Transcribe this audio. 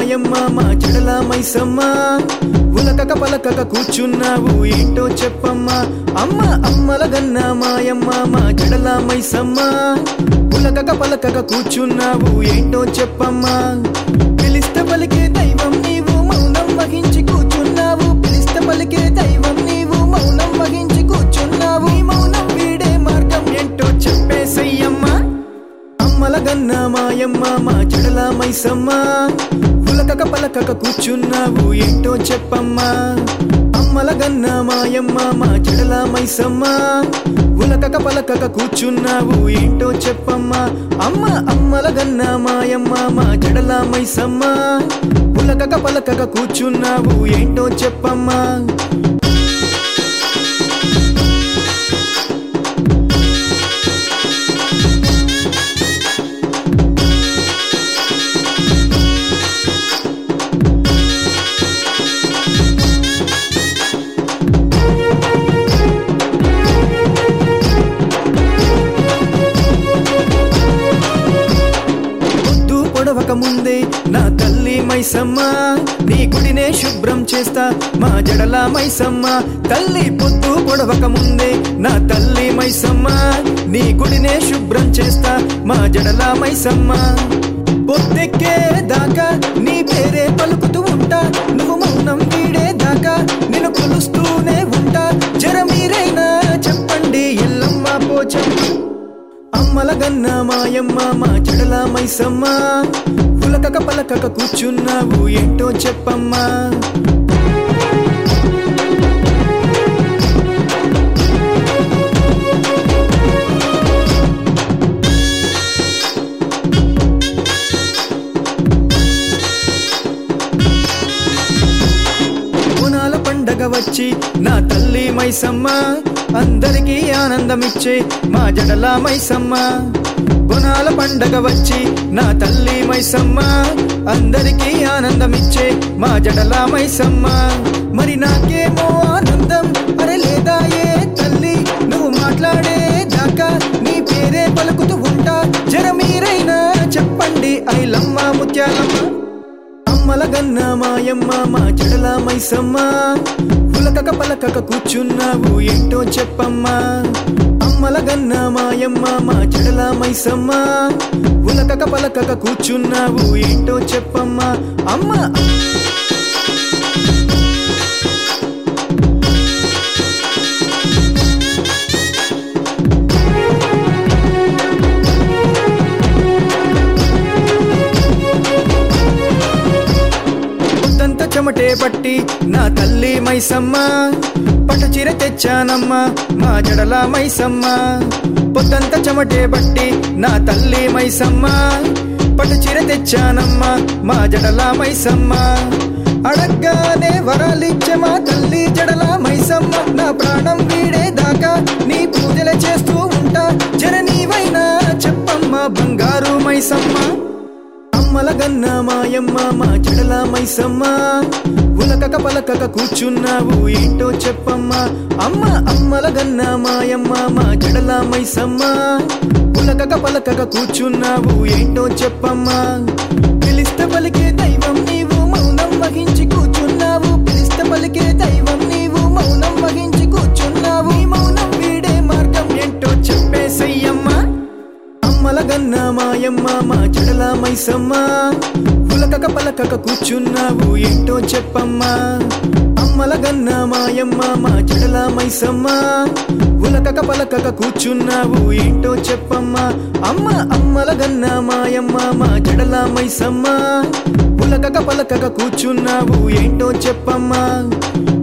మాయమ్మ మా చెడల మైసమ్మ ఉలకక పలకక కూర్చున్నావు ఏంటో చెప్పమ్మా అమ్మ అమ్మల గన్న మాయమ్మ మా చెడల మైసమ్మ ఉలకక పలకక కూర్చున్నావు ఏంటో చెప్పమ్మా పిలిస్తే పలికే దైవం నీవు మౌనం వహించి కూర్చున్నావు పిలిస్తే పలికే దైవం నీవు మౌనం వహించి కూర్చున్నావు ఈ మౌనం వీడే మార్గం ఏంటో చెప్పేసయ్యమ్మా అమ్మల గన్న మాయమ్మ మా చెడల మైసమ్మ పులకక పలకక కూర్చున్నావు ఏంటో చెప్పమ్మా అమ్మల గన్న మాయమ్మ మా చెడల మైసమ్మ ఉలకక పలకక కూర్చున్నావు ఏంటో చెప్పమ్మా అమ్మ అమ్మల గన్న మాయమ్మ మా చెడల మైసమ్మ ఉలకక పలకక కూర్చున్నావు ఏంటో చెప్పమ్మా పొద్దు పొడవక ముందే నా తల్లి మైసమ్మ నీ గుడినే శుభ్రం చేస్తా మా జడల మైసమ్మ తల్లి పొద్దు పొడవక ముందే నా తల్లి మైసమ్మ నీ గుడినే శుభ్రం చేస్తా మా జడల మైసమ్మ పొద్దెక్కే దాకా నీ పేరే పలుకుతూ ఉంటా నువ్వు మౌనం వీడే దాకా నిన్ను కొలుస్తూనే ఉంటా జర మీరైనా చెప్పండి ఎల్లమ్మ పోచమ్మ అమ్మల గన్న మాయమ్మ మా చెడల మైసమ్మ పులకక పలకక కూర్చున్నావు ఏంటో చెప్పమ్మా బోనాల పండగ వచ్చి నా తల్లి మైసమ్మ అందరికీ ఆనందమిచ్చే మా జడల మైసమ్మ బోనాల పండగ వచ్చి నా తల్లి మైసమ్మ అందరికీ ఆనందమిచ్చే మా జడల మైసమ్మ మరి నాకేమో ఆనందం అరే లేదా ఏ తల్లి నువ్వు మాట్లాడే దాకా నీ పేరే పలుకుతూ ఉంటా జర మీరైనా చెప్పండి ఐలమ్మ ముత్యాలమ్మ అమ్మల గన్న మాయమ్మ మా చెడల మైసమ్మ పులకక పలకక కూర్చున్నావు ఏంటో చెప్పమ్మా అమ్మల గన్న మాయమ్మ మా చెడల మైసమ్మ పులకక పలకక కూర్చున్నావు ఏంటో చెప్పమ్మా అమ్మ పొద్దంత చెమటే పట్టి నా తల్లి మైసమ్మ పట్టు చీర తెచ్చానమ్మ మా జడల మైసమ్మ పొద్దంత చెమటే పట్టి నా తల్లి మైసమ్మ పట్టు చీర తెచ్చానమ్మ మా జడల మైసమ్మ అడగ్గానే వరాలిచ్చే మా తల్లి జడల మైసమ్మ నా ప్రాణం వీడే దాకా నీ పూజలు చేస్తూ ఉంటా జర నీవైనా చెప్పమ్మ బంగారు మైసమ్మ అమ్మల గన్న మాయమ్మ మా చెడల మైసమ్మ ఉలకక పలకక కూర్చున్నావు ఏంటో చెప్పమ్మా అమ్మ అమ్మల గన్న మాయమ్మ మా చెడల మైసమ్మ ఉలకక పలకక కూర్చున్నావు ఏంటో చెప్పమ్మా పిలిస్తే పలికే దైవం నీవు మౌనం వహించి కూర్చున్నావు పిలిస్తే పలికే దైవం నీవు మౌనం వహించి కూర్చున్నావు ఈ మౌనం వీడే మార్గం ఏంటో చెప్పేసయ్యమ్మా అమ్మల గన్న మాయమ్మ మా చెడల మైసమ్మ పులకక పలకక కూర్చున్నావు ఏంటో చెప్పమ్మా అమ్మల గన్న మాయమ్మ మా చెడల మైసమ్మ పులకక పలకక కూర్చున్నావు ఏంటో చెప్పమ్మా అమ్మ అమ్మల గన్న మాయమ్మ మా చెడల మైసమ్మ పులకక పలకక కూర్చున్నావు ఏంటో చెప్పమ్మా